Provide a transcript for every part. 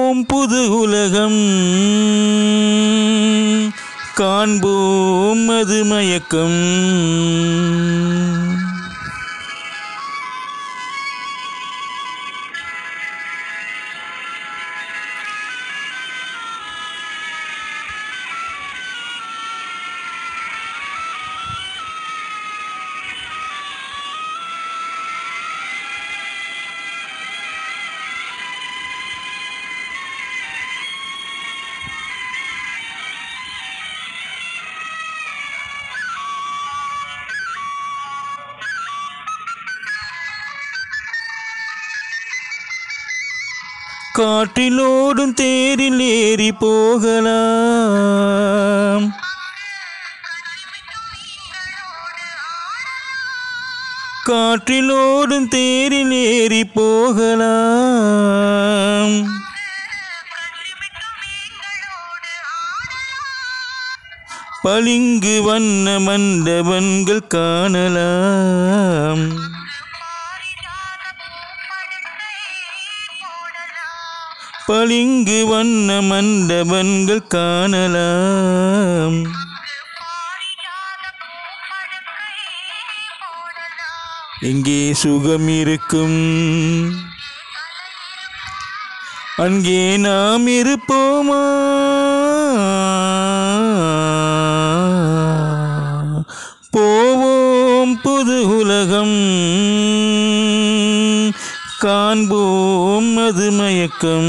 போவோம் புது உலகம் காண்போம் அது மயக்கம் காற்றிலோடும் தேரில் ஏறி போகலாம் காற்றிலோடும் தேரில் ஏறி போகலாம் பளிங்கு வண்ண மண்டபங்கள் காணலாம் பளிங்கு வண்ண மண்டபங்கள் காணலாம் எங்கே சுகம் இருக்கும் அங்கே நாம் இருப்போமா போவோம் புது உலகம் காண்போம் அது மயக்கம்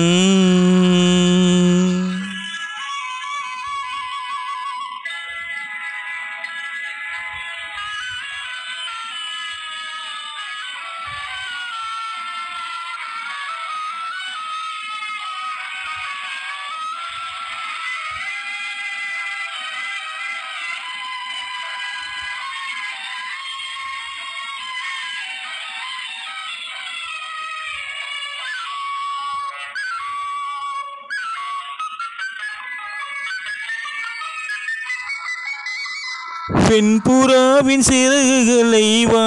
வெண்புறாவின் சிறகுகளை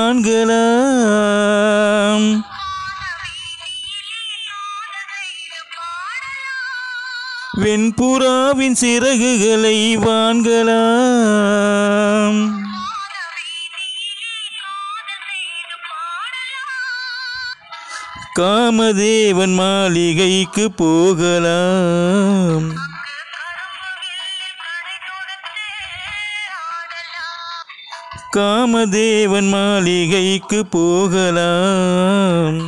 வான்கலாம் வெண்புறாவின் சிறகுகளை வான்கலாம் காமதேவன் மாளிகைக்கு போகலாம் காமதேவன் மாளிகைக்கு போகலாம்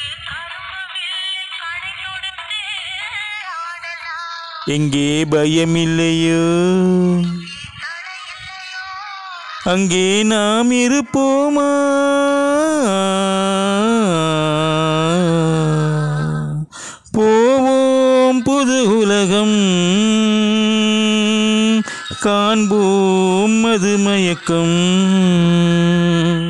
எங்கே பயமில்லையோ அங்கே நாம் இருப்போமா போவோம் புது உலகம் காண்போம் அது மயக்கம்